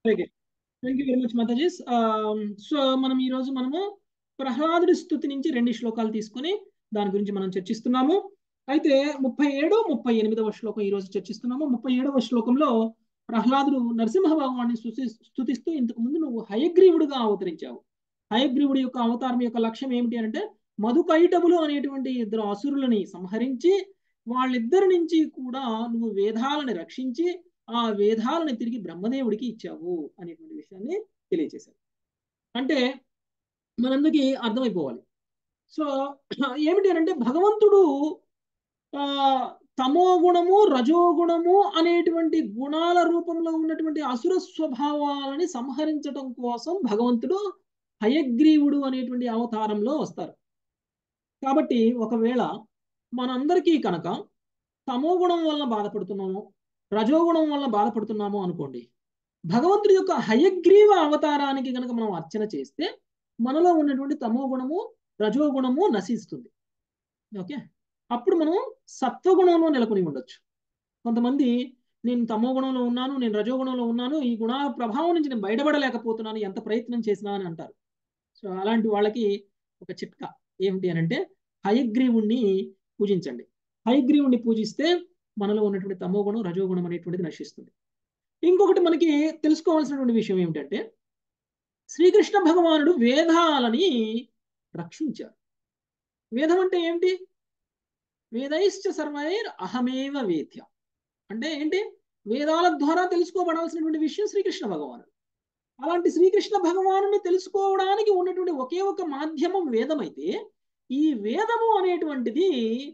okay thank you very much మాతాజీస్ so మనం ఈ రోజు మనము ప్రహ్లాదుడి స్థుతి నుంచి రెండు శ్లోకాలు తీసుకొని దాని గురించి మనం చర్చిస్తున్నాము అయితే ముప్పై ఏడు ముప్పై ఎనిమిదవ శ్లోకం ఈ రోజు చర్చిస్తున్నాము ముప్పై ఏడవ శ్లోకంలో ప్రహ్లాదుడు నరసింహ భగవాన్ని స్తుతి స్థుతిస్తూ ఇంతకు ముందు నువ్వు హయగ్రీవుడుగా అవతరించావు హయగ్రీవుడి యొక్క అవతారం యొక్క లక్ష్యం ఏమిటి అంటే మధుకైటములు అనేటువంటి ఇద్దరు అసురులని సంహరించి వాళ్ళిద్దరి నుంచి కూడా నువ్వు వేదాలని రక్షించి ఆ వేదాలను తిరిగి బ్రహ్మదేవుడికి ఇచ్చావు అనేటువంటి విషయాన్ని తెలియజేశారు అంటే మనందరికీ అర్థమైపోవాలి సో ఏమిటి అంటే భగవంతుడు ఆ తమో గుణము రజోగుణము అనేటువంటి గుణాల రూపంలో ఉన్నటువంటి అసుర స్వభావాలని సంహరించడం కోసం భగవంతుడు హయగ్రీవుడు అనేటువంటి అవతారంలో వస్తారు కాబట్టి ఒకవేళ మనందరికీ కనుక తమో గుణం వలన బాధపడుతున్నాము రజోగుణం వల్ల బాధపడుతున్నాము అనుకోండి భగవంతుడి యొక్క హయగ్రీవ అవతారానికి కనుక మనం అర్చన చేస్తే మనలో ఉన్నటువంటి తమో గుణము రజోగుణము నశిస్తుంది ఓకే అప్పుడు మనం సత్వగుణంలో నెలకొని ఉండొచ్చు కొంతమంది నేను తమో గుణంలో ఉన్నాను నేను రజోగుణంలో ఉన్నాను ఈ గుణాల ప్రభావం నుంచి నేను బయటపడలేకపోతున్నాను ఎంత ప్రయత్నం చేసినా అని అంటారు సో అలాంటి వాళ్ళకి ఒక చిట్కా ఏమిటి అని అంటే హయగ్రీవుణ్ణి పూజించండి హయగ్రీవుణ్ణి పూజిస్తే మనలో ఉన్నటువంటి తమో గుణం రజోగుణం అనేటువంటిది నశిస్తుంది ఇంకొకటి మనకి తెలుసుకోవాల్సినటువంటి విషయం ఏమిటంటే శ్రీకృష్ణ భగవానుడు వేదాలని రక్షించారు వేదం అంటే ఏమిటి వేదైశ్చ సర్వైర్ అహమేవ వేద్య అంటే ఏంటి వేదాల ద్వారా తెలుసుకోబడాల్సినటువంటి విషయం శ్రీకృష్ణ భగవానుడు అలాంటి శ్రీకృష్ణ భగవాను తెలుసుకోవడానికి ఉన్నటువంటి ఒకే ఒక మాధ్యమం వేదమైతే ఈ వేదము అనేటువంటిది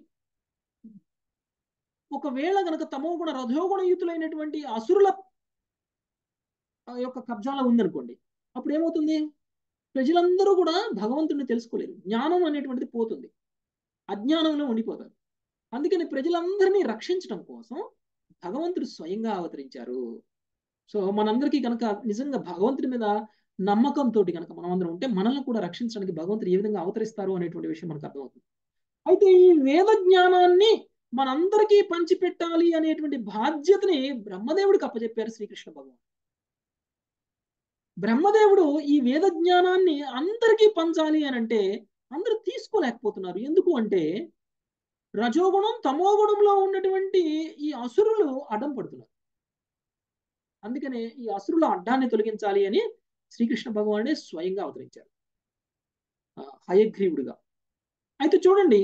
ఒకవేళ గనక తమోగుణ రజోగుణయుతులైనటువంటి అసురుల యొక్క కబ్జాలో ఉందనుకోండి అప్పుడు ఏమవుతుంది ప్రజలందరూ కూడా భగవంతుడిని తెలుసుకోలేరు జ్ఞానం అనేటువంటిది పోతుంది అజ్ఞానంలో ఉండిపోతారు అందుకని ప్రజలందరినీ రక్షించడం కోసం భగవంతుడు స్వయంగా అవతరించారు సో మనందరికీ కనుక నిజంగా భగవంతుడి మీద నమ్మకంతో కనుక మనం అందరం ఉంటే మనల్ని కూడా రక్షించడానికి భగవంతుడు ఏ విధంగా అవతరిస్తారు అనేటువంటి విషయం మనకు అర్థమవుతుంది అయితే ఈ వేద జ్ఞానాన్ని మనందరికీ పంచిపెట్టాలి అనేటువంటి బాధ్యతని బ్రహ్మదేవుడికి అప్పచెప్పారు శ్రీకృష్ణ భగవాన్ బ్రహ్మదేవుడు ఈ వేద జ్ఞానాన్ని అందరికీ పంచాలి అని అంటే అందరూ తీసుకోలేకపోతున్నారు ఎందుకు అంటే రజోగుణం తమోగుణంలో ఉన్నటువంటి ఈ అసురులు అడ్డం పడుతున్నారు అందుకనే ఈ అసురుల అడ్డాన్ని తొలగించాలి అని శ్రీకృష్ణ భగవానుడే స్వయంగా అవతరించారు హయగ్రీవుడిగా అయితే చూడండి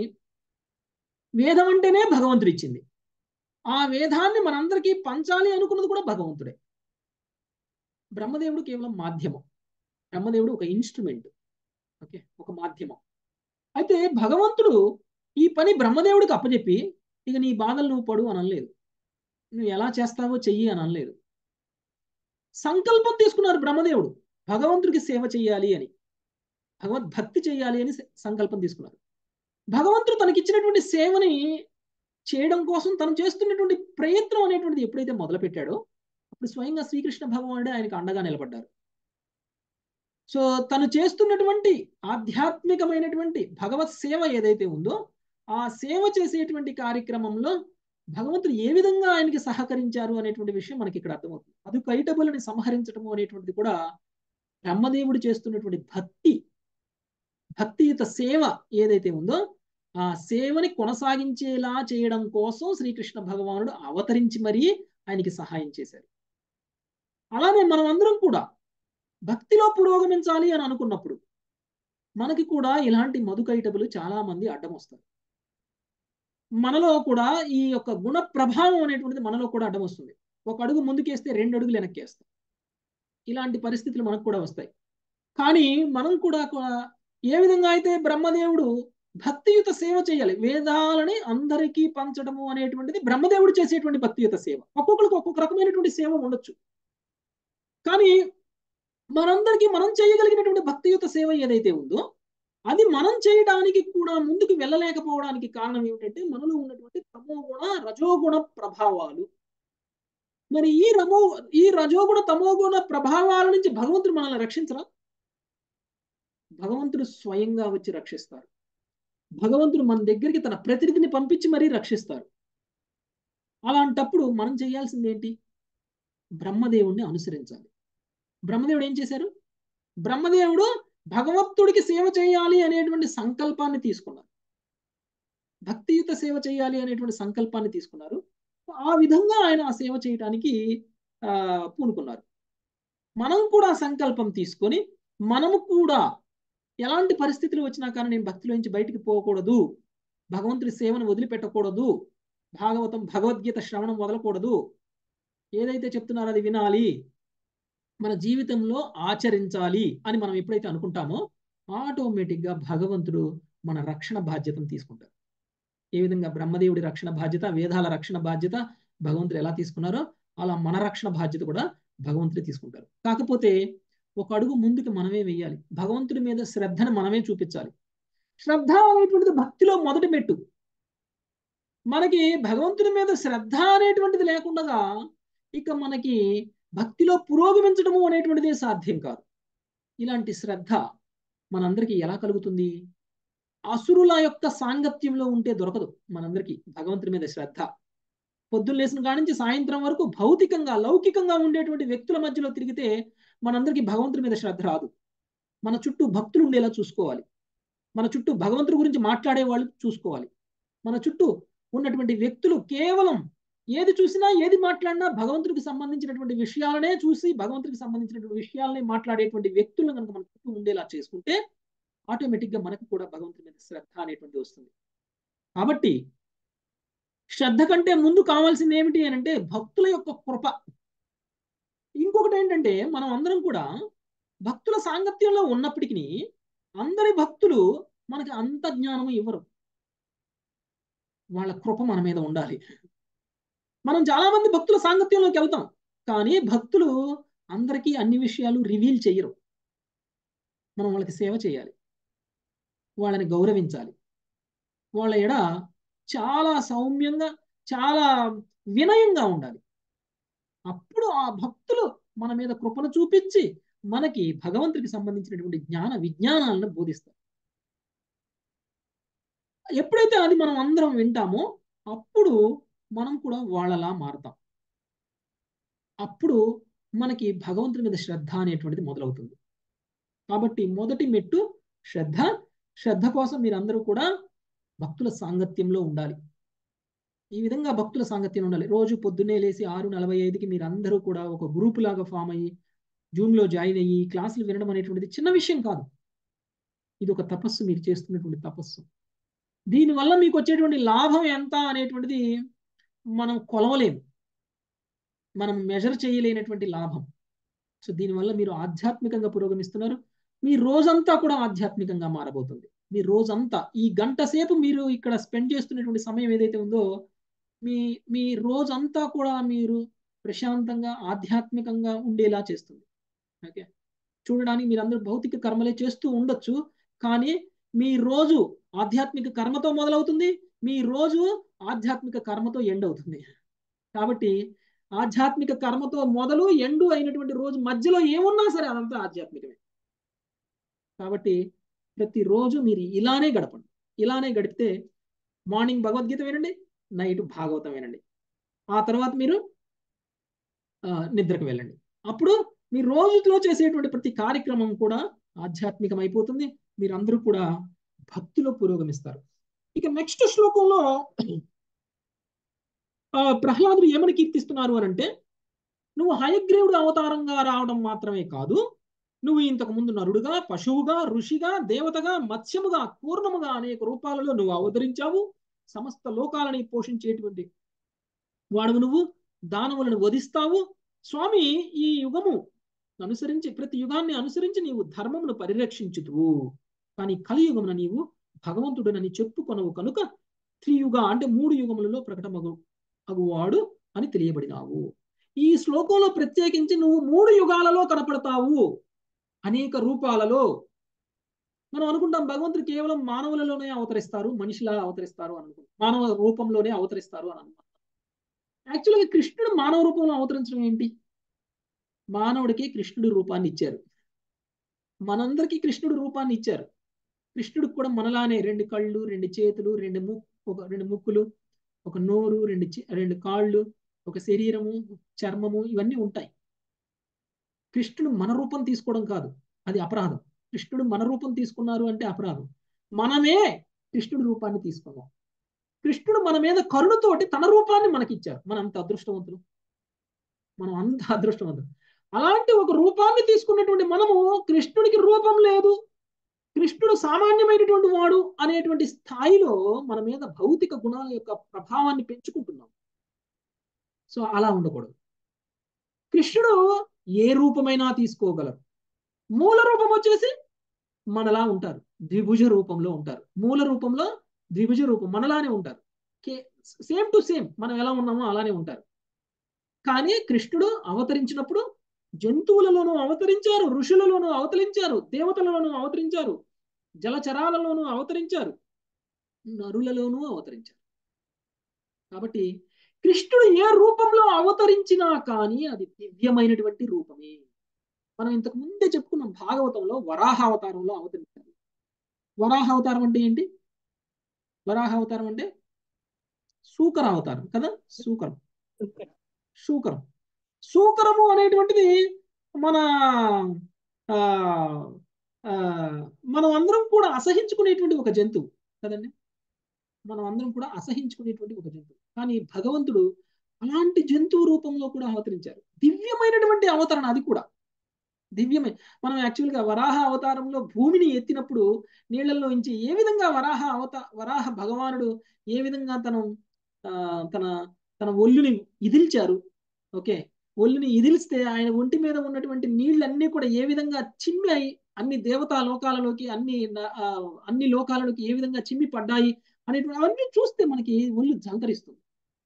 వేదం అంటేనే భగవంతుడు ఇచ్చింది ఆ వేదాన్ని మనందరికీ పంచాలి అనుకున్నది కూడా భగవంతుడే బ్రహ్మదేవుడు కేవలం మాధ్యమం బ్రహ్మదేవుడు ఒక ఇన్స్ట్రుమెంట్ ఓకే ఒక మాధ్యమం అయితే భగవంతుడు ఈ పని బ్రహ్మదేవుడికి అప్పచెప్పి ఇక నీ బాధలు నువ్వు పడు అని అనలేదు నువ్వు ఎలా చేస్తావో చెయ్యి అని అనలేదు సంకల్పం తీసుకున్నారు బ్రహ్మదేవుడు భగవంతుడికి సేవ చేయాలి అని భగవద్భక్తి చేయాలి అని సంకల్పం తీసుకున్నారు భగవంతుడు తనకిచ్చినటువంటి సేవని చేయడం కోసం తను చేస్తున్నటువంటి ప్రయత్నం అనేటువంటిది ఎప్పుడైతే మొదలుపెట్టాడో అప్పుడు స్వయంగా శ్రీకృష్ణ భగవానుడే ఆయనకు అండగా నిలబడ్డారు సో తను చేస్తున్నటువంటి ఆధ్యాత్మికమైనటువంటి భగవత్ సేవ ఏదైతే ఉందో ఆ సేవ చేసేటువంటి కార్యక్రమంలో భగవంతుడు ఏ విధంగా ఆయనకి సహకరించారు అనేటువంటి విషయం మనకి ఇక్కడ అర్థమవుతుంది అది కైటబులని సంహరించడము అనేటువంటిది కూడా బ్రహ్మదేవుడు చేస్తున్నటువంటి భక్తి భక్తియుత సేవ ఏదైతే ఉందో ఆ సేవని కొనసాగించేలా చేయడం కోసం శ్రీకృష్ణ భగవానుడు అవతరించి మరీ ఆయనకి సహాయం చేశారు అలానే మనం అందరం కూడా భక్తిలో పురోగమించాలి అని అనుకున్నప్పుడు మనకి కూడా ఇలాంటి మధుకైటబులు చాలా మంది అడ్డం వస్తారు మనలో కూడా ఈ యొక్క గుణ ప్రభావం అనేటువంటిది మనలో కూడా అడ్డం వస్తుంది ఒక అడుగు ముందుకేస్తే రెండు అడుగులు వెనక్కేస్తాం ఇలాంటి పరిస్థితులు మనకు కూడా వస్తాయి కానీ మనం కూడా ఏ విధంగా అయితే బ్రహ్మదేవుడు భక్తియుత సేవ చేయాలి వేదాలని అందరికీ పంచడము అనేటువంటిది బ్రహ్మదేవుడు చేసేటువంటి భక్తియుత సేవ ఒక్కొక్కరికి ఒక్కొక్క రకమైనటువంటి సేవ ఉండొచ్చు కానీ మనందరికీ మనం చేయగలిగినటువంటి భక్తియుత సేవ ఏదైతే ఉందో అది మనం చేయడానికి కూడా ముందుకు వెళ్ళలేకపోవడానికి కారణం ఏమిటంటే మనలో ఉన్నటువంటి తమోగుణ రజోగుణ ప్రభావాలు మరి ఈ రమో ఈ రజోగుణ తమోగుణ ప్రభావాల నుంచి భగవంతుడు మనల్ని రక్షించరా భగవంతుడు స్వయంగా వచ్చి రక్షిస్తారు భగవంతుడు మన దగ్గరికి తన ప్రతినిధిని పంపించి మరీ రక్షిస్తారు అలాంటప్పుడు మనం చేయాల్సింది ఏంటి బ్రహ్మదేవుణ్ణి అనుసరించాలి బ్రహ్మదేవుడు ఏం చేశారు బ్రహ్మదేవుడు భగవంతుడికి సేవ చేయాలి అనేటువంటి సంకల్పాన్ని తీసుకున్నారు భక్తియుత సేవ చేయాలి అనేటువంటి సంకల్పాన్ని తీసుకున్నారు ఆ విధంగా ఆయన ఆ సేవ చేయటానికి ఆ పూనుకున్నారు మనం కూడా సంకల్పం తీసుకొని మనము కూడా ఎలాంటి పరిస్థితులు వచ్చినా కానీ నేను భక్తిలోంచి బయటికి పోకూడదు భగవంతుడి సేవను వదిలిపెట్టకూడదు భాగవతం భగవద్గీత శ్రవణం వదలకూడదు ఏదైతే చెప్తున్నారో అది వినాలి మన జీవితంలో ఆచరించాలి అని మనం ఎప్పుడైతే అనుకుంటామో ఆటోమేటిక్గా భగవంతుడు మన రక్షణ బాధ్యతను తీసుకుంటారు ఏ విధంగా బ్రహ్మదేవుడి రక్షణ బాధ్యత వేదాల రక్షణ బాధ్యత భగవంతుడు ఎలా తీసుకున్నారో అలా మన రక్షణ బాధ్యత కూడా భగవంతుడే తీసుకుంటారు కాకపోతే ఒక అడుగు ముందుకు మనమే వెయ్యాలి భగవంతుడి మీద శ్రద్ధను మనమే చూపించాలి శ్రద్ధ అనేటువంటిది భక్తిలో మొదటి మెట్టు మనకి భగవంతుడి మీద శ్రద్ధ అనేటువంటిది లేకుండా ఇక మనకి భక్తిలో పురోగమించడము అనేటువంటిది సాధ్యం కాదు ఇలాంటి శ్రద్ధ మనందరికీ ఎలా కలుగుతుంది అసురుల యొక్క సాంగత్యంలో ఉంటే దొరకదు మనందరికీ భగవంతుడి మీద శ్రద్ధ పొద్దున్న లేచిన కాడి నుంచి సాయంత్రం వరకు భౌతికంగా లౌకికంగా ఉండేటువంటి వ్యక్తుల మధ్యలో తిరిగితే మనందరికీ భగవంతుడి మీద శ్రద్ధ రాదు మన చుట్టూ భక్తులు ఉండేలా చూసుకోవాలి మన చుట్టూ భగవంతుడి గురించి మాట్లాడే వాళ్ళు చూసుకోవాలి మన చుట్టూ ఉన్నటువంటి వ్యక్తులు కేవలం ఏది చూసినా ఏది మాట్లాడినా భగవంతుడికి సంబంధించినటువంటి విషయాలనే చూసి భగవంతుడికి సంబంధించినటువంటి విషయాలనే మాట్లాడేటువంటి వ్యక్తులను కనుక మన చుట్టూ ఉండేలా చేసుకుంటే ఆటోమేటిక్గా మనకు కూడా భగవంతుడి మీద శ్రద్ధ అనేటువంటి వస్తుంది కాబట్టి శ్రద్ధ కంటే ముందు కావాల్సింది ఏమిటి అని అంటే భక్తుల యొక్క కృప ఇంకొకటి ఏంటంటే మనం అందరం కూడా భక్తుల సాంగత్యంలో ఉన్నప్పటికీ అందరి భక్తులు మనకి అంత జ్ఞానం ఇవ్వరు వాళ్ళ కృప మన మీద ఉండాలి మనం చాలా మంది భక్తుల సాంగత్యంలోకి వెళ్తాం కానీ భక్తులు అందరికీ అన్ని విషయాలు రివీల్ చేయరు మనం వాళ్ళకి సేవ చేయాలి వాళ్ళని గౌరవించాలి వాళ్ళ ఎడ చాలా సౌమ్యంగా చాలా వినయంగా ఉండాలి అప్పుడు ఆ భక్తులు మన మీద కృపను చూపించి మనకి భగవంతుడికి సంబంధించినటువంటి జ్ఞాన విజ్ఞానాలను బోధిస్తారు ఎప్పుడైతే అది మనం అందరం వింటామో అప్పుడు మనం కూడా వాళ్ళలా మారుతాం అప్పుడు మనకి భగవంతుడి మీద శ్రద్ధ అనేటువంటిది మొదలవుతుంది కాబట్టి మొదటి మెట్టు శ్రద్ధ శ్రద్ధ కోసం మీరందరూ కూడా భక్తుల సాంగత్యంలో ఉండాలి ఈ విధంగా భక్తుల సాంగత్యం ఉండాలి రోజు పొద్దున్నే లేచి ఆరు నలభై ఐదుకి మీరందరూ కూడా ఒక గ్రూప్ లాగా ఫామ్ అయ్యి జూమ్లో జాయిన్ అయ్యి క్లాసులు వినడం అనేటువంటిది చిన్న విషయం కాదు ఇది ఒక తపస్సు మీరు చేస్తున్నటువంటి తపస్సు దీనివల్ల మీకు వచ్చేటువంటి లాభం ఎంత అనేటువంటిది మనం కొలవలేము మనం మెజర్ చేయలేనటువంటి లాభం సో దీనివల్ల మీరు ఆధ్యాత్మికంగా పురోగమిస్తున్నారు మీ రోజంతా కూడా ఆధ్యాత్మికంగా మారబోతుంది మీ రోజంతా ఈ గంట సేపు మీరు ఇక్కడ స్పెండ్ చేస్తున్నటువంటి సమయం ఏదైతే ఉందో మీ మీ రోజంతా కూడా మీరు ప్రశాంతంగా ఆధ్యాత్మికంగా ఉండేలా చేస్తుంది ఓకే చూడడానికి మీరందరూ భౌతిక కర్మలే చేస్తూ ఉండొచ్చు కానీ మీ రోజు ఆధ్యాత్మిక కర్మతో మొదలవుతుంది మీ రోజు ఆధ్యాత్మిక కర్మతో ఎండ్ అవుతుంది కాబట్టి ఆధ్యాత్మిక కర్మతో మొదలు ఎండు అయినటువంటి రోజు మధ్యలో ఏమున్నా సరే అదంతా ఆధ్యాత్మికమే కాబట్టి ప్రతిరోజు మీరు ఇలానే గడపండి ఇలానే గడిపితే మార్నింగ్ భగవద్గీత వినండి నైట్ భాగవతం వినండి ఆ తర్వాత మీరు నిద్రకు వెళ్ళండి అప్పుడు మీ రోజులో చేసేటువంటి ప్రతి కార్యక్రమం కూడా ఆధ్యాత్మికం అయిపోతుంది మీరందరూ కూడా భక్తిలో పురోగమిస్తారు ఇక నెక్స్ట్ శ్లోకంలో ప్రహ్లాదుడు ఏమని కీర్తిస్తున్నారు అని అంటే నువ్వు హయగ్రీవుడు అవతారంగా రావడం మాత్రమే కాదు నువ్వు ఇంతకు ముందు నరుడుగా పశువుగా ఋషిగా దేవతగా మత్స్యముగా పూర్ణముగా అనేక రూపాలలో నువ్వు అవతరించావు సమస్త లోకాలని పోషించేటువంటి వాడువు నువ్వు దానవులను వధిస్తావు స్వామి ఈ యుగము అనుసరించి ప్రతి యుగాన్ని అనుసరించి నీవు ధర్మమును పరిరక్షించుతువు కానీ కలియుగమున నీవు భగవంతుడనని చెప్పుకొనవు కనుక త్రియుగ అంటే మూడు యుగములలో ప్రకటమగు అగువాడు అని తెలియబడినావు ఈ శ్లోకంలో ప్రత్యేకించి నువ్వు మూడు యుగాలలో కనపడతావు అనేక రూపాలలో మనం అనుకుంటాం భగవంతుడు కేవలం మానవులలోనే అవతరిస్తారు మనిషిలా అవతరిస్తారు అని అనుకుంటాం మానవ రూపంలోనే అవతరిస్తారు అని అనుకుంటాం యాక్చువల్గా కృష్ణుడు మానవ రూపంలో అవతరించడం ఏంటి మానవుడికి కృష్ణుడి రూపాన్ని ఇచ్చారు మనందరికీ కృష్ణుడి రూపాన్ని ఇచ్చారు కృష్ణుడికి కూడా మనలానే రెండు కళ్ళు రెండు చేతులు రెండు ముక్కు ఒక రెండు ముక్కులు ఒక నోరు రెండు రెండు కాళ్ళు ఒక శరీరము చర్మము ఇవన్నీ ఉంటాయి కృష్ణుడు మన రూపం తీసుకోవడం కాదు అది అపరాధం కృష్ణుడు మన రూపం తీసుకున్నారు అంటే అపరాధం మనమే కృష్ణుడి రూపాన్ని తీసుకున్నాం కృష్ణుడు మన మీద కరుణతోటి తన రూపాన్ని మనకిచ్చారు మనం అంత అదృష్టవంతులు మనం అంత అదృష్టవంతులు అలాంటి ఒక రూపాన్ని తీసుకున్నటువంటి మనము కృష్ణుడికి రూపం లేదు కృష్ణుడు సామాన్యమైనటువంటి వాడు అనేటువంటి స్థాయిలో మన మీద భౌతిక గుణాల యొక్క ప్రభావాన్ని పెంచుకుంటున్నాం సో అలా ఉండకూడదు కృష్ణుడు ఏ రూపమైనా తీసుకోగలరు మూల రూపం వచ్చేసి మనలా ఉంటారు ద్విభుజ రూపంలో ఉంటారు మూల రూపంలో ద్విభుజ రూపం మనలానే ఉంటారు సేమ్ టు సేమ్ మనం ఎలా ఉన్నామో అలానే ఉంటారు కానీ కృష్ణుడు అవతరించినప్పుడు జంతువులలోనూ అవతరించారు ఋషులలోనూ అవతరించారు దేవతలలోనూ అవతరించారు జలచరాలలోనూ అవతరించారు నరులలోనూ అవతరించారు కాబట్టి కృష్ణుడు ఏ రూపంలో అవతరించినా కానీ అది దివ్యమైనటువంటి రూపమే మనం ఇంతకు ముందే చెప్పుకున్నాం భాగవతంలో వరాహ అవతారంలో అవతరించారు వరాహ అవతారం అంటే ఏంటి వరాహ అవతారం అంటే సూకర అవతారం కదా సూకరం శూకరం శూకరము అనేటువంటిది మన మనం అందరం కూడా అసహించుకునేటువంటి ఒక జంతువు కదండి మనం అందరం కూడా అసహించుకునేటువంటి ఒక జంతువు కానీ భగవంతుడు అలాంటి జంతువు రూపంలో కూడా అవతరించారు దివ్యమైనటువంటి అవతరణ అది కూడా దివ్యమే మనం యాక్చువల్గా వరాహ అవతారంలో భూమిని ఎత్తినప్పుడు నీళ్లలో నుంచి ఏ విధంగా వరాహ అవత వరాహ భగవానుడు ఏ విధంగా తను తన తన ఒళ్ళుని ఇదిల్చారు ఓకే ఒళ్ళుని ఇదిలిస్తే ఆయన ఒంటి మీద ఉన్నటువంటి నీళ్ళన్నీ కూడా ఏ విధంగా చిమ్మాయి అన్ని దేవతా లోకాలలోకి అన్ని అన్ని లోకాలలోకి ఏ విధంగా చిమ్మి పడ్డాయి అనేటువంటి అవన్నీ చూస్తే మనకి ఒళ్ళు జంతరిస్తుంది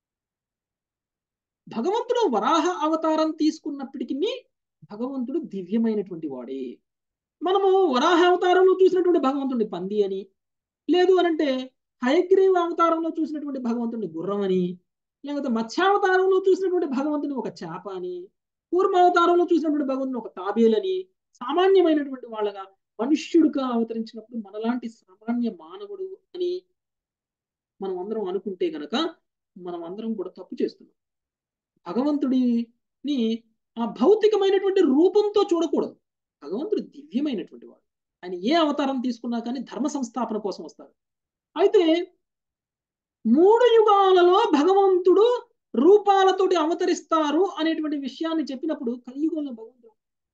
భగవంతుడు వరాహ అవతారం తీసుకున్నప్పటికీ భగవంతుడు దివ్యమైనటువంటి వాడే మనము వరాహ అవతారంలో చూసినటువంటి భగవంతుడిని పంది అని లేదు అనంటే హయగ్రీవ అవతారంలో చూసినటువంటి భగవంతుడిని గుర్రం అని లేకపోతే మత్స్యావతారంలో చూసినటువంటి భగవంతుని ఒక చేప అని కూర్మావతారంలో చూసినటువంటి భగవంతుని ఒక తాబేలని సామాన్యమైనటువంటి వాళ్ళగా మనుష్యుడుగా అవతరించినప్పుడు మనలాంటి సామాన్య మానవుడు అని మనం అందరం అనుకుంటే గనక మనం అందరం కూడా తప్పు చేస్తున్నాం భగవంతుడిని ఆ భౌతికమైనటువంటి రూపంతో చూడకూడదు భగవంతుడు దివ్యమైనటువంటి వాడు ఆయన ఏ అవతారం తీసుకున్నా కానీ ధర్మ సంస్థాపన కోసం వస్తారు అయితే మూడు యుగాలలో భగవంతుడు రూపాలతోటి అవతరిస్తారు అనేటువంటి విషయాన్ని చెప్పినప్పుడు కలియుగంలో భగవంతుడు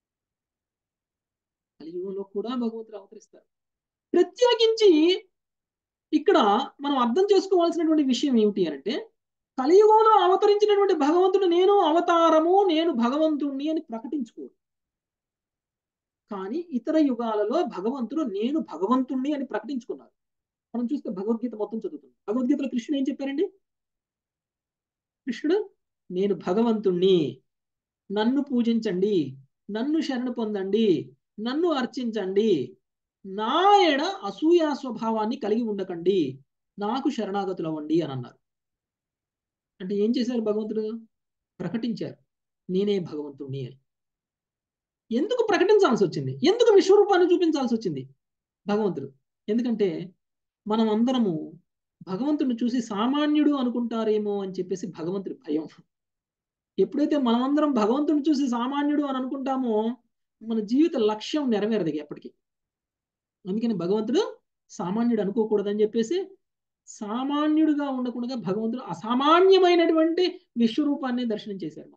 కలియుగంలో కూడా భగవంతుడు అవతరిస్తారు ప్రత్యేకించి ఇక్కడ మనం అర్థం చేసుకోవాల్సినటువంటి విషయం ఏమిటి అంటే కలియుగంలో అవతరించినటువంటి భగవంతుడు నేను అవతారము నేను భగవంతుణ్ణి అని ప్రకటించుకోరు కానీ ఇతర యుగాలలో భగవంతుడు నేను భగవంతుణ్ణి అని ప్రకటించుకున్నారు మనం చూస్తే భగవద్గీత మొత్తం చదువుతుంది భగవద్గీతలో కృష్ణుడు ఏం చెప్పారండి కృష్ణుడు నేను భగవంతుణ్ణి నన్ను పూజించండి నన్ను శరణు పొందండి నన్ను అర్చించండి నా ఎడ అసూయా స్వభావాన్ని కలిగి ఉండకండి నాకు శరణాగతులు అవ్వండి అని అన్నారు అంటే ఏం చేశారు భగవంతుడు ప్రకటించారు నేనే భగవంతుణ్ణి అని ఎందుకు ప్రకటించాల్సి వచ్చింది ఎందుకు విశ్వరూపాన్ని చూపించాల్సి వచ్చింది భగవంతుడు ఎందుకంటే మనం అందరము భగవంతుడిని చూసి సామాన్యుడు అనుకుంటారేమో అని చెప్పేసి భగవంతుడి భయం ఎప్పుడైతే మనమందరం భగవంతుడిని చూసి సామాన్యుడు అని అనుకుంటామో మన జీవిత లక్ష్యం నెరవేరదు ఎప్పటికీ అందుకని భగవంతుడు సామాన్యుడు అనుకోకూడదని చెప్పేసి సామాన్యుడిగా ఉండకుండా భగవంతుడు అసామాన్యమైనటువంటి విశ్వరూపాన్ని దర్శనం చేశారు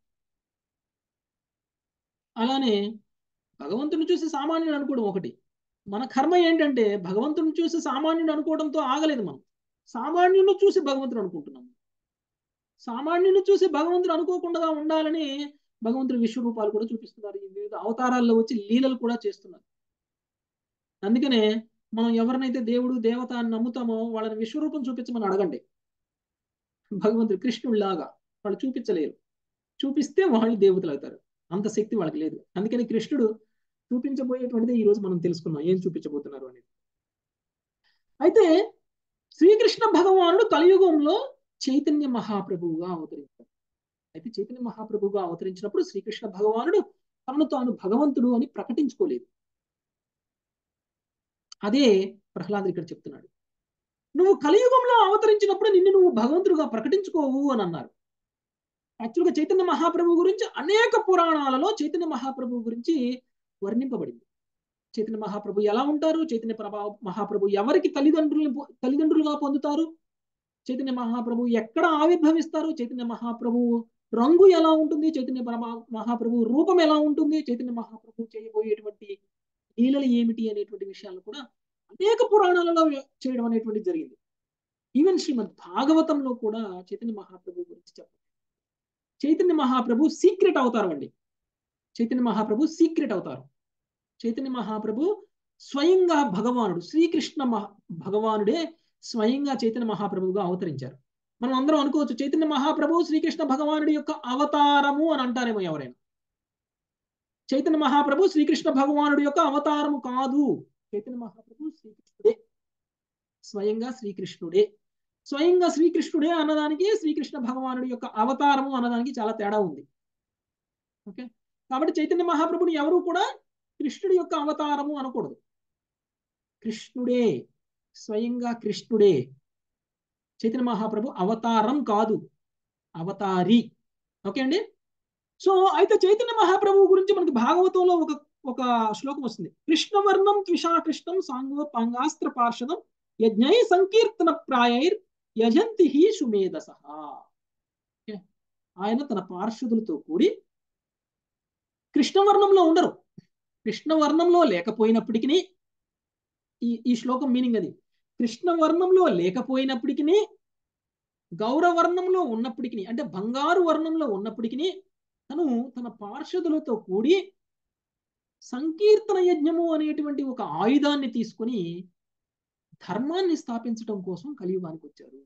అలానే భగవంతుని చూసి సామాన్యుడు అనుకోవడం ఒకటి మన కర్మ ఏంటంటే భగవంతుని చూసి సామాన్యుడు అనుకోవడంతో ఆగలేదు మనం సామాన్యుని చూసి భగవంతుడు అనుకుంటున్నాం సామాన్యుని చూసి భగవంతుడు అనుకోకుండా ఉండాలని భగవంతుడి విశ్వరూపాలు కూడా చూపిస్తున్నారు ఈ వివిధ అవతారాల్లో వచ్చి లీలలు కూడా చేస్తున్నారు అందుకనే మనం ఎవరినైతే దేవుడు దేవత అని నమ్ముతామో వాళ్ళని విశ్వరూపం చూపించమని అడగండి భగవంతుడు కృష్ణుడిలాగా వాళ్ళు చూపించలేరు చూపిస్తే వాళ్ళు దేవతలు అవుతారు అంత శక్తి వాళ్ళకి లేదు అందుకని కృష్ణుడు చూపించబోయేటువంటిది ఈ రోజు మనం తెలుసుకున్నాం ఏం చూపించబోతున్నారు అనేది అయితే శ్రీకృష్ణ భగవానుడు కలియుగంలో చైతన్య మహాప్రభువుగా అవతరించారు అయితే చైతన్య మహాప్రభువుగా అవతరించినప్పుడు శ్రీకృష్ణ భగవానుడు తనను తాను భగవంతుడు అని ప్రకటించుకోలేదు అదే ప్రహ్లాదుడు ఇక్కడ చెప్తున్నాడు నువ్వు కలియుగంలో అవతరించినప్పుడు నిన్ను నువ్వు భగవంతుడుగా ప్రకటించుకోవు అని అన్నారు యాక్చువల్గా చైతన్య మహాప్రభు గురించి అనేక పురాణాలలో చైతన్య మహాప్రభు గురించి వర్ణింపబడింది చైతన్య మహాప్రభు ఎలా ఉంటారు చైతన్య ప్రభా మహాప్రభు ఎవరికి తల్లిదండ్రులు తల్లిదండ్రులుగా పొందుతారు చైతన్య మహాప్రభు ఎక్కడ ఆవిర్భవిస్తారు చైతన్య మహాప్రభు రంగు ఎలా ఉంటుంది చైతన్య మహాప్రభు రూపం ఎలా ఉంటుంది చైతన్య మహాప్రభు చేయబోయేటువంటి లీలలు ఏమిటి అనేటువంటి విషయాలు కూడా అనేక పురాణాలలో చేయడం అనేటువంటి జరిగింది ఈవెన్ శ్రీమద్ భాగవతంలో కూడా చైతన్య మహాప్రభు గురించి చెప్పారు చైతన్య మహాప్రభు సీక్రెట్ అవతారం అండి చైతన్య మహాప్రభు సీక్రెట్ అవతారం చైతన్య మహాప్రభు స్వయంగా భగవానుడు శ్రీకృష్ణ మహా భగవానుడే స్వయంగా చైతన్య మహాప్రభుగా అవతరించారు మనం అందరం అనుకోవచ్చు చైతన్య మహాప్రభు శ్రీకృష్ణ భగవానుడి యొక్క అవతారము అని అంటారేమో ఎవరైనా చైతన్య మహాప్రభు శ్రీకృష్ణ భగవానుడి యొక్క అవతారము కాదు చైతన్య మహాప్రభు శ్రీకృష్ణుడే స్వయంగా శ్రీకృష్ణుడే స్వయంగా శ్రీకృష్ణుడే అన్నదానికి శ్రీకృష్ణ భగవానుడి యొక్క అవతారము అన్నదానికి చాలా తేడా ఉంది ఓకే కాబట్టి చైతన్య మహాప్రభుని ఎవరు కూడా కృష్ణుడి యొక్క అవతారము అనకూడదు కృష్ణుడే స్వయంగా కృష్ణుడే చైతన్య మహాప్రభు అవతారం కాదు అవతారి ఓకే అండి సో అయితే చైతన్య మహాప్రభు గురించి మనకి భాగవతంలో ఒక ఒక శ్లోకం వస్తుంది కృష్ణవర్ణం త్విషా కృష్ణం సాంగో పాంగాస్త్ర పార్షదం యజ్ఞై సంకీర్తన ప్రాయైర్ యజంతి హి సుమేధస ఆయన తన పార్షదులతో కూడి కృష్ణవర్ణంలో ఉండరు కృష్ణవర్ణంలో లేకపోయినప్పటికీ ఈ ఈ శ్లోకం మీనింగ్ అది కృష్ణవర్ణంలో లేకపోయినప్పటికీ గౌరవర్ణంలో ఉన్నప్పటికీ అంటే బంగారు వర్ణంలో ఉన్నప్పటికీ తను తన పార్షదులతో కూడి సంకీర్తన యజ్ఞము అనేటువంటి ఒక ఆయుధాన్ని తీసుకొని ధర్మాన్ని స్థాపించడం కోసం కలియుగానికి వచ్చారు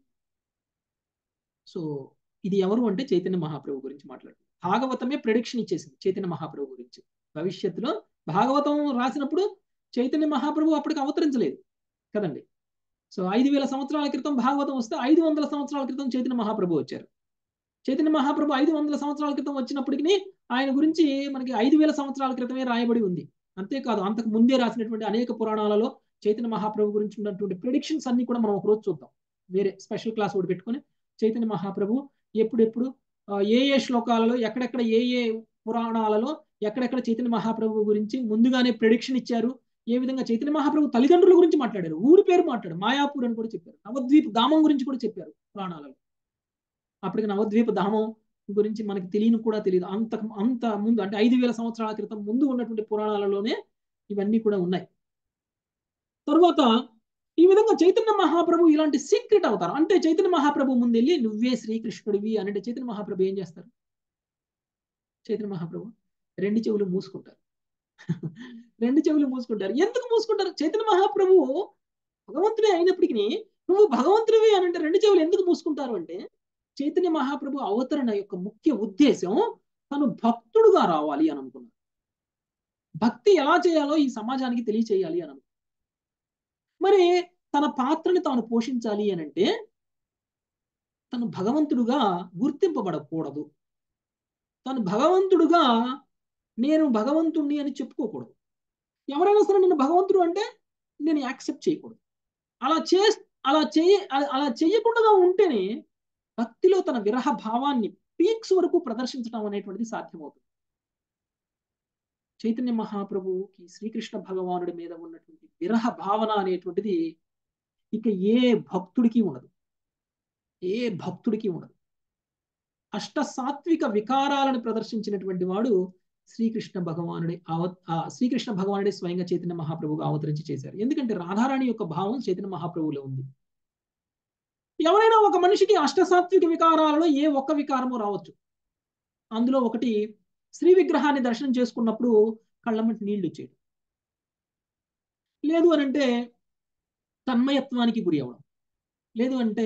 సో ఇది ఎవరు అంటే చైతన్య మహాప్రభు గురించి మాట్లాడుతుంది భాగవతమే ప్రెడిక్షన్ ఇచ్చేసింది చైతన్య మహాప్రభు గురించి భవిష్యత్తులో భాగవతం రాసినప్పుడు చైతన్య మహాప్రభు అప్పటికి అవతరించలేదు కదండి సో ఐదు వేల సంవత్సరాల క్రితం భాగవతం వస్తే ఐదు వందల సంవత్సరాల క్రితం చైతన్య మహాప్రభు వచ్చారు చైతన్య మహాప్రభు ఐదు వందల సంవత్సరాల క్రితం వచ్చినప్పటికీ ఆయన గురించి మనకి ఐదు వేల సంవత్సరాల క్రితమే రాయబడి ఉంది అంతేకాదు అంతకు ముందే రాసినటువంటి అనేక పురాణాలలో చైతన్య మహాప్రభు గురించి ఉన్నటువంటి ప్రిడిక్షన్స్ అన్ని కూడా మనం ఒకరోజు చూద్దాం వేరే స్పెషల్ క్లాస్ ఒకటి పెట్టుకొని చైతన్య మహాప్రభు ఎప్పుడెప్పుడు ఏ ఏ శ్లోకాలలో ఎక్కడెక్కడ ఏ ఏ పురాణాలలో ఎక్కడెక్కడ చైతన్య మహాప్రభు గురించి ముందుగానే ప్రిడిక్షన్ ఇచ్చారు ఏ విధంగా చైతన్య మహాప్రభు తల్లిదండ్రుల గురించి మాట్లాడారు ఊరి పేరు మాట్లాడారు మాయాపూర్ అని కూడా చెప్పారు నవద్వీప్ ధామం గురించి కూడా చెప్పారు పురాణాలలో అప్పటికి నవద్వీప ధామం గురించి మనకి తెలియని కూడా తెలియదు అంత అంత ముందు అంటే ఐదు వేల సంవత్సరాల క్రితం ముందు ఉన్నటువంటి పురాణాలలోనే ఇవన్నీ కూడా ఉన్నాయి తరువాత ఈ విధంగా చైతన్య మహాప్రభు ఇలాంటి సీక్రెట్ అవుతారు అంటే చైతన్య మహాప్రభు ముందెళ్ళి నువ్వే శ్రీకృష్ణుడివి అని అంటే చైతన్య మహాప్రభు ఏం చేస్తారు చైతన్య మహాప్రభు రెండు చెవులు మూసుకుంటారు రెండు చెవులు మూసుకుంటారు ఎందుకు మూసుకుంటారు చైతన్య మహాప్రభు భగవంతుడే అయినప్పటికీ నువ్వు భగవంతుడివి అని అంటే రెండు చెవులు ఎందుకు మూసుకుంటారు అంటే చైతన్య మహాప్రభు అవతరణ యొక్క ముఖ్య ఉద్దేశం తను భక్తుడుగా రావాలి అని అనుకున్నారు భక్తి ఎలా చేయాలో ఈ సమాజానికి తెలియచేయాలి అని అనుకున్నారు మరి తన పాత్రని తాను పోషించాలి అని అంటే తను భగవంతుడుగా గుర్తింపబడకూడదు తను భగవంతుడుగా నేను భగవంతుణ్ణి అని చెప్పుకోకూడదు ఎవరైనా సరే నేను భగవంతుడు అంటే నేను యాక్సెప్ట్ చేయకూడదు అలా చే అలా చేయ అలా చేయకుండా ఉంటేనే భక్తిలో తన విరహ భావాన్ని పీక్స్ వరకు ప్రదర్శించడం అనేటువంటిది సాధ్యమవుతుంది చైతన్య మహాప్రభుకి శ్రీకృష్ణ భగవానుడి మీద ఉన్నటువంటి విరహ భావన అనేటువంటిది ఇక ఏ భక్తుడికి ఉండదు ఏ భక్తుడికి ఉండదు అష్ట సాత్విక వికారాలను ప్రదర్శించినటువంటి వాడు శ్రీకృష్ణ భగవానుడి అవ శ్రీకృష్ణ భగవానుడి స్వయంగా చైతన్య మహాప్రభుగా అవతరించి చేశారు ఎందుకంటే రాధారాణి యొక్క భావం చైతన్య మహాప్రభులో ఉంది ఎవరైనా ఒక మనిషికి అష్టసాత్విక వికారాలలో ఏ ఒక్క వికారము రావచ్చు అందులో ఒకటి శ్రీ విగ్రహాన్ని దర్శనం చేసుకున్నప్పుడు కళ్ళమ్మటి నీళ్లు వచ్చేయడం లేదు అని అంటే తన్మయత్వానికి గురి అవ్వడం లేదు అంటే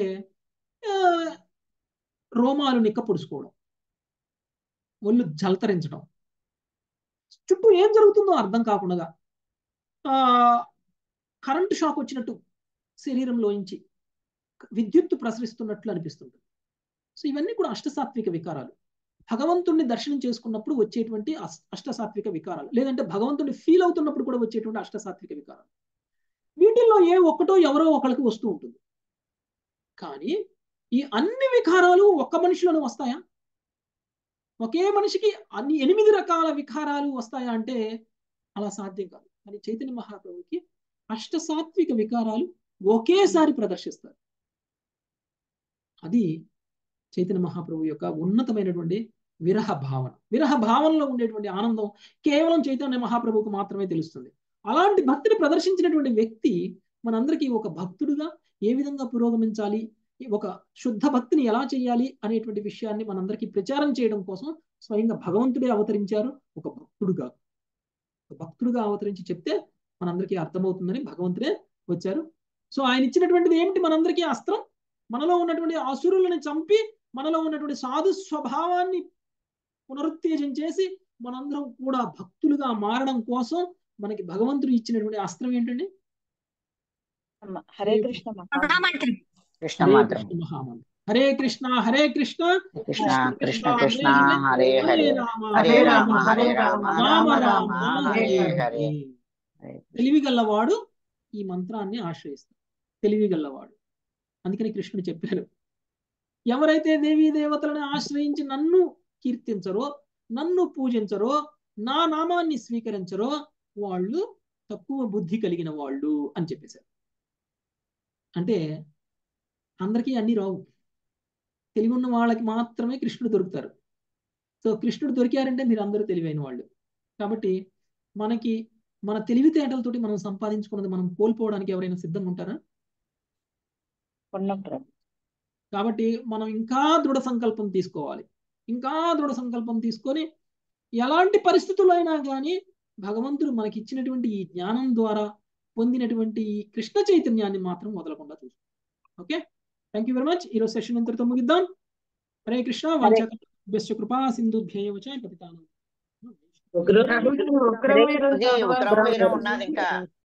రోమాలు నిక్క పొడుచుకోవడం ఒళ్ళు జలతరించడం చుట్టూ ఏం జరుగుతుందో అర్థం కాకుండా కరెంటు షాక్ వచ్చినట్టు శరీరంలోంచి విద్యుత్తు ప్రసరిస్తున్నట్లు అనిపిస్తుంటుంది సో ఇవన్నీ కూడా అష్టసాత్విక వికారాలు భగవంతుణ్ణి దర్శనం చేసుకున్నప్పుడు వచ్చేటువంటి అష్టసాత్విక వికారాలు లేదంటే భగవంతుడిని ఫీల్ అవుతున్నప్పుడు కూడా వచ్చేటువంటి అష్టసాత్విక వికారాలు వీటిల్లో ఏ ఒక్కటో ఎవరో ఒకరికి వస్తూ ఉంటుంది కానీ ఈ అన్ని వికారాలు ఒక్క మనిషిలోనే వస్తాయా ఒకే మనిషికి అన్ని ఎనిమిది రకాల వికారాలు వస్తాయా అంటే అలా సాధ్యం కాదు కానీ చైతన్య మహాప్రభుకి అష్ట సాత్విక వికారాలు ఒకేసారి ప్రదర్శిస్తారు అది చైతన్య మహాప్రభు యొక్క ఉన్నతమైనటువంటి విరహ భావన విరహ భావనలో ఉండేటువంటి ఆనందం కేవలం చైతన్య మహాప్రభువుకు మాత్రమే తెలుస్తుంది అలాంటి భక్తిని ప్రదర్శించినటువంటి వ్యక్తి మనందరికీ ఒక భక్తుడుగా ఏ విధంగా పురోగమించాలి ఒక శుద్ధ భక్తిని ఎలా చేయాలి అనేటువంటి విషయాన్ని మనందరికీ ప్రచారం చేయడం కోసం స్వయంగా భగవంతుడే అవతరించారు ఒక భక్తుడుగా ఒక భక్తుడుగా అవతరించి చెప్తే మనందరికీ అర్థమవుతుందని భగవంతుడే వచ్చారు సో ఆయన ఇచ్చినటువంటిది ఏమిటి మనందరికీ అస్త్రం మనలో ఉన్నటువంటి అసురులను చంపి మనలో ఉన్నటువంటి సాధు స్వభావాన్ని పునరుత్తేజం చేసి మనందరం కూడా భక్తులుగా మారడం కోసం మనకి భగవంతుడు ఇచ్చినటువంటి అస్త్రం ఏంటండి హరే కృష్ణ మహామంత్రం కృష్ణ హరే మాత్రం కృష్ణ మహామంత్రం హరే కృష్ణ హరే కృష్ణ కృష్ణ కృష్ణ కృష్ణ హరే హరే రామ హరే రామ హరే రామ రామ రామ రామ హరే హరే హరే హరే తెలివి గల్లవాడు ఈ మంత్రాన్ని ఆశ్రయిస్తాడు తెలివి గల్లవాడు అందుకని కృష్ణుడు చెప్పారు ఎవరైతే దేవీ దేవతలను ఆశ్రయించి నన్ను కీర్తించరో నన్ను పూజించరో నా నామాన్ని స్వీకరించరో వాళ్ళు తక్కువ బుద్ధి కలిగిన వాళ్ళు అని చెప్పేశారు అంటే అందరికీ అన్ని రావు తెలివి ఉన్న వాళ్ళకి మాత్రమే కృష్ణుడు దొరుకుతారు సో కృష్ణుడు దొరికారంటే మీరు అందరూ తెలివైన వాళ్ళు కాబట్టి మనకి మన తెలివితేటలతోటి మనం సంపాదించుకున్నది మనం కోల్పోవడానికి ఎవరైనా సిద్ధంగా ఉంటారా ఉన్నాం ప్రభు కాబట్టి మనం ఇంకా దృఢ సంకల్పం తీసుకోవాలి ఇంకా దృఢ సంకల్పం తీసుకొని ఎలాంటి పరిస్థితుల్లో అయినా కానీ భగవంతుడు మనకి ఇచ్చినటువంటి ఈ జ్ఞానం ద్వారా పొందినటువంటి ఈ కృష్ణ చైతన్యాన్ని మాత్రం వదలకుండా చూసుకో okay thank you very much ఈరోజు సెషన్ ఇంతటితో ముగిద్దాం హరే కృష్ణ వాచ కృపా సింధుభ్యేయవచ పతితానం ఉగ్రం ఇది ఉగ్రం వీరం ఉన్నది ఇంకా